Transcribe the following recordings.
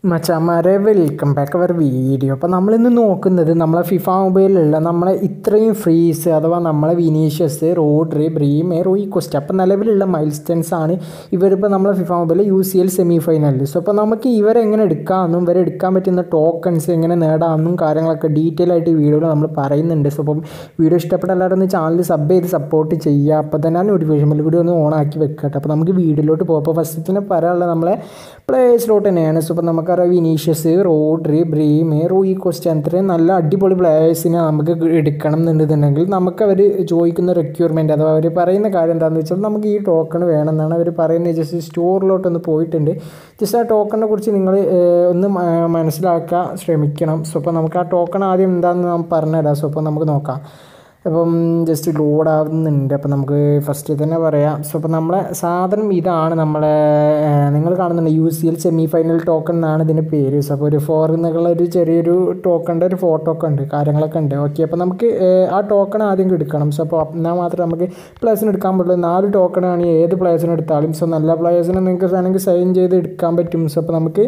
മച്ചാമാരെ welcome back അവർ video അപ്പോൾ നമ്മളിന്ന് നോക്കുന്നത് നമ്മളെ ഫിഫ മൊബൈലിലുള്ള നമ്മളെ ഇത്രയും ഫ്രീസ് അഥവാ നമ്മളെ വിനീഷ്യസ് റോഡ്രി ബ്രീമെ റോയി കോസ്റ്റ് അപ്പോൾ നിലവിലുള്ള മൈൽ സ്റ്റൻസ് ആണ് ഇവരിപ്പോൾ നമ്മളെ ഫിഫ മൊബൈലിൽ യു സി എൽ സെമി ഫൈനലിൽ സോ അപ്പോൾ നമുക്ക് ഇവരെങ്ങനെ എടുക്കാമെന്നും ഇവരെ എടുക്കാൻ പറ്റുന്ന ടോക്കൺസ് എങ്ങനെ നേടാമെന്നും കാര്യങ്ങളൊക്കെ ഡീറ്റെയിൽ ആയിട്ട് ഈ വീഡിയോയിൽ നമ്മൾ പറയുന്നുണ്ട് സോ അപ്പം വീഡിയോ ഇഷ്ടപ്പെട്ട എല്ലാവരും ഒന്ന് ചാനൽ സബ് ചെയ്ത് സപ്പോർട്ട് ചെയ്യുക അപ്പോൾ തന്നെ നോട്ടിഫിക്കേഷൻ ബെൽ കൂടി ഒന്ന് ഓൺ ആക്കി വെക്കട്ടെ അപ്പോൾ നമുക്ക് വീഡിയോയിലോട്ട് പോകാം അപ്പോൾ ഫസ്റ്റത്തിന് പറയാനുള്ളത് നമ്മളെ പ്ലേയേഴ്സിലോട്ട് തന്നെയാണ് സോ അപ്പോൾ നമുക്കറിയാം വിനീഷ്യസ് റോഡ്രി ബ്രീമ് റൂയി കോസ്റ്റ് അത്രയും നല്ല അടിപൊളി പ്ലേയേഴ്സിനെ നമുക്ക് എടുക്കണം എന്നുണ്ടെന്നുണ്ടെങ്കിൽ നമുക്ക് അവർ ചോദിക്കുന്ന റിക്വയർമെൻറ്റ് അഥവാ അവർ പറയുന്ന കാര്യം എന്താണെന്ന് വെച്ചാൽ നമുക്ക് ഈ ടോക്കൺ വേണമെന്നാണ് അവർ പറയുന്നത് ജസ്റ്റ് സ്റ്റോറിലോട്ടൊന്ന് പോയിട്ടുണ്ട് ജസ്റ്റ് ആ ടോക്കണിനെ കുറിച്ച് നിങ്ങൾ ഒന്ന് മ- മനസ്സിലാക്കാൻ ശ്രമിക്കണം സോ അപ്പോൾ നമുക്ക് ആ ടോക്കൺ ആദ്യം എന്താണെന്ന് നാം പറഞ്ഞുതരാം സോ അപ്പോൾ നമുക്ക് നോക്കാം അപ്പം ജസ്റ്റ് ലോഡ് ആവുന്നുണ്ട് അപ്പം നമുക്ക് ഫസ്റ്റ് തന്നെ പറയാം സോ അപ്പോൾ നമ്മളെ സാധനം ഇതാണ് നമ്മളെ നിങ്ങൾ കാണുന്നുണ്ട് U C L semi final token എന്നാണ് ഇതിൻ്റെ പേര് സോ അപ്പോൾ ഒരു ഫോറിൽ നിന്നുള്ള ഒരു ചെറിയൊരു ടോക്കണിൻ്റെ ഒരു ഫോട്ടോ ഒക്കെ ഉണ്ട് കാര്യങ്ങളൊക്കെ ഉണ്ട് ഓക്കെ അപ്പോൾ നമുക്ക് ഏഹ്, ആ ടോക്കൺ ആദ്യം എടുക്കണം സോ അപ്പോൾ എന്നാൽ മാത്രമേ നമുക്ക് പ്ലേസിന് എടുക്കാൻ പറ്റുള്ളൂ നാല് ടോക്കണാണ് ഏത് പ്ലേസിന് എടുത്താലും സോ നല്ല പ്ലേസിനെ നിങ്ങൾക്ക് വേണമെങ്കിൽ സൈൻ ചെയ്ത് എടുക്കാൻ പറ്റും സോ അപ്പോൾ നമുക്ക്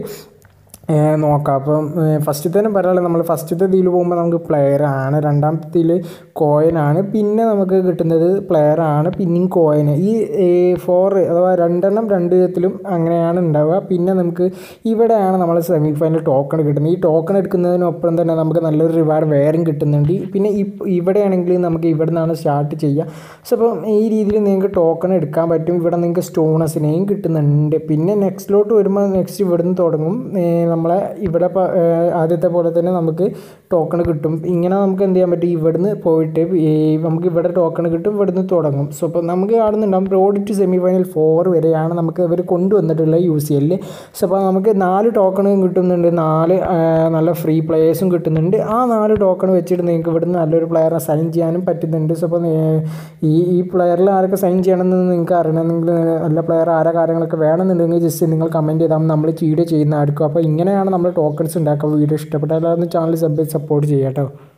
ഏഹ് നോക്കാം അപ്പം ഫസ്റ്റ് തന്നെ പറയാനുള്ളത് നമ്മൾ ഫസ്റ്റത്തെ ഇതിൽ പോകുമ്പോൾ നമുക്ക് പ്ലെയർ ആണ് രണ്ടാമത്തെ ഇതിൽ കോയിനാണ് പിന്നെ നമുക്ക് കിട്ടുന്നത് പ്ലെയർ ആണ് പിന്നെയും കോയിന് ഈ ഫോർ അഥവാ രണ്ടെണ്ണം രണ്ട് വിധത്തിലും അങ്ങനെയാണ് ഉണ്ടാവുക പിന്നെ നമുക്ക് ഇവിടെയാണ് നമ്മൾ സെമി ഫൈനൽ ടോക്കൺ കിട്ടുന്നത് ഈ ടോക്കൺ എടുക്കുന്നതിനൊപ്പം തന്നെ നമുക്ക് നല്ലൊരു റിവാർഡ് വേറെയും കിട്ടുന്നുണ്ട് പിന്നെ ഇപ്പ- ഇവിടെയാണെങ്കിൽ നമുക്ക് ഇവിടെ നിന്നാണ് സ്റ്റാർട്ട് ചെയ്യുക സോ അപ്പം ഈ രീതിയിൽ നിങ്ങൾക്ക് ടോക്കൺ എടുക്കാൻ പറ്റും ഇവിടെ നിങ്ങൾക്ക് സ്റ്റോണസിനെയും കിട്ടുന്നുണ്ട് പിന്നെ നെക്സ്റ്റിലോട്ട് വരുമ്പോൾ നെക്സ്റ്റ് ഇവിടുന്ന് തുടങ്ങും ഏഹ് നമ്മളെ ഇവിടെ പ- ഏഹ് ആദ്യത്തെ പോലെ തന്നെ നമുക്ക് ടോക്കൺ കിട്ടും ഇങ്ങനെ നമുക്ക് എന്ത് ചെയ്യാൻ പറ്റും ഇവിടുന്ന് പോയിട്ട് ഈ നമുക്ക് ഇവിടെ ടോക്കൺ കിട്ടും ഇവിടുന്ന് തുടങ്ങും സോ അപ്പോൾ നമുക്ക് കാണുന്നുണ്ടാവും road to semi final four വരെയാണ് നമുക്ക് ഇവർ കൊണ്ടുവന്നിട്ടുള്ള യു സി എല്ലിൽ സോ അപ്പോൾ നമുക്ക് നാല് ടോക്കണും കിട്ടുന്നുണ്ട് നാല് ഏഹ് നല്ല ഫ്രീ പ്ലേയേഴ്സും കിട്ടുന്നുണ്ട് ആ നാല് ടോക്കൺ വെച്ചിട്ട് നിങ്ങൾക്ക് ഇവിടുന്ന് നല്ലൊരു പ്ലെയറെ സൈൻ ചെയ്യാനും പറ്റുന്നുണ്ട് സോ അപ്പോൾ ഏഹ് ഈ ഈ പ്ലെയറിൽ ആരൊക്കെ സൈൻ ചെയ്യണമെന്ന് നിങ്ങൾക്ക് അറിയണമെങ്കിൽ നല്ല പ്ലെയർ ആരെ കാര്യങ്ങളൊക്കെ വേണമെന്നുണ്ടെങ്കിൽ ജസ്റ്റ് നിങ്ങൾ കമൻറ്റ് ചെയ്താൽ നമ്മൾ വീഡിയോ ചെയ്യുന്നതായിരിക്കും അപ്പോൾ ഇങ്ങനെയാണ് നമ്മൾ ടോക്കൺസ് ഉണ്ടാക്കുക വീഡിയോ ഇഷ്ടപ്പെട്ടാൽ ചാനൽ സബ് സപ്പോർട്ട് ചെയ്യാം കേട്ടോ